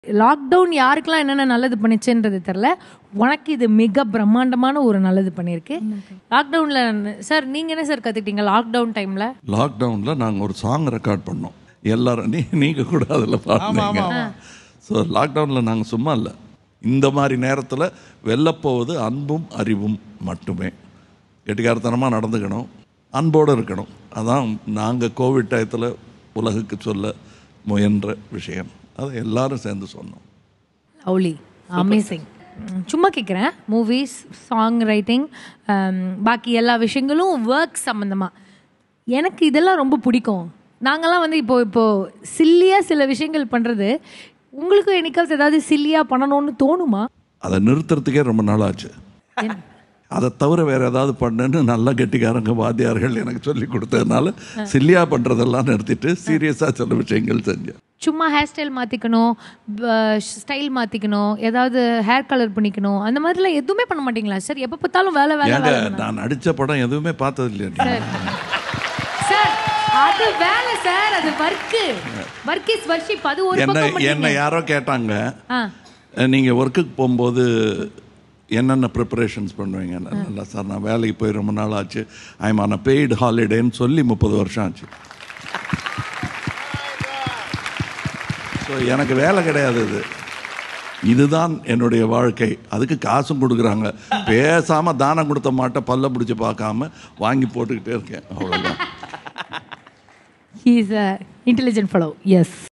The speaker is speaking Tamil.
லாக்டவுன் யாருக்கெல்லாம் என்னென்ன நல்லது பண்ணுச்சுன்றது தெரில உனக்கு இது மிக பிரம்மாண்டமான ஒரு நல்லது பண்ணியிருக்கு லாக்டவுனில் சார் நீங்கள் என்ன சார் கற்றுக்கிட்டீங்க லாக்டவுன் டைமில் லாக்டவுனில் நாங்கள் ஒரு சாங் ரெக்கார்ட் பண்ணோம் எல்லாரும் நீ நீங்கள் கூட அதில் பாடுனீங்க ஸோ லாக்டவுனில் நாங்கள் சும்மா இல்லை இந்த மாதிரி நேரத்தில் வெல்லப்போவது அன்பும் அறிவும் மட்டுமே கெட்டிக்காரத்தனமாக நடந்துக்கணும் அன்போடு இருக்கணும் அதான் நாங்கள் கோவிட் டயத்தில் உலகுக்கு சொல்ல முயன்ற விஷயம் அதை எல்லாரும் சேர்ந்து சொன்னோம் லவ்லி அமேசிங் சும்மா கேட்குறேன் மூவிஸ் சாங் ரைட்டிங் பாக்கி எல்லா விஷயங்களும் ஒர்க் சம்மந்தமாக எனக்கு இதெல்லாம் ரொம்ப பிடிக்கும் நாங்கள்லாம் வந்து இப்போ இப்போ சில்லியாக சில விஷயங்கள் பண்ணுறது உங்களுக்கு என்னைக்காவது ஏதாவது சில்லியாக பண்ணணும்னு தோணுமா அதை நிறுத்துறதுக்கே ரொம்ப நாள் ஆச்சு அதை தவிர வேற ஏதாவது பண்ணுன்னு நல்லா கெட்டிக்காரங்க வாத்தியார்கள் எனக்கு சொல்லி கொடுத்ததுனால சில்லியா பண்ணுறதெல்லாம் நிறுத்திட்டு சீரியஸாக சில விஷயங்கள் செஞ்சேன் சும்மா ஹேர் ஸ்டைல் மாற்றிக்கணும் ஸ்டைல் மாற்றிக்கணும் ஏதாவது ஹேர் கலர் பண்ணிக்கணும் அந்த மாதிரிலாம் எதுவுமே பண்ண மாட்டீங்களா சார் எப்போ பார்த்தாலும் வேலை வேலை ஏங்க வேலை நான் நடித்த படம் எதுவுமே பார்த்தது இல்லையா சார் அது வேலை சார் அது ஒர்க்கு ஒர்க் இஸ் வர்ஷிப் அது ஒரு என்ன பக்கம் என்ன பண்ணீங்க. யாரோ கேட்டாங்க ஆ நீங்கள் ஒர்க்குக்கு போகும்போது என்னென்ன ப்ரிப்பரேஷன்ஸ் பண்ணுவீங்க இல்லை சார் நான் வேலைக்கு போய் ரொம்ப நாள் ஆச்சு ஐம் ஆன் பெய்டு ஹாலிடேன்னு சொல்லி முப்பது வருஷம் ஆச்சு ஸோ எனக்கு வேலை கிடையாது இது இதுதான் என்னுடைய வாழ்க்கை அதுக்கு காசும் கொடுக்குறாங்க பேசாம தானம் கொடுத்த மாட்டை பல்ல பிடிச்சி பார்க்காம வாங்கி போட்டுக்கிட்டே இருக்கேன் அவ்வளோதான் he is a intelligent fellow S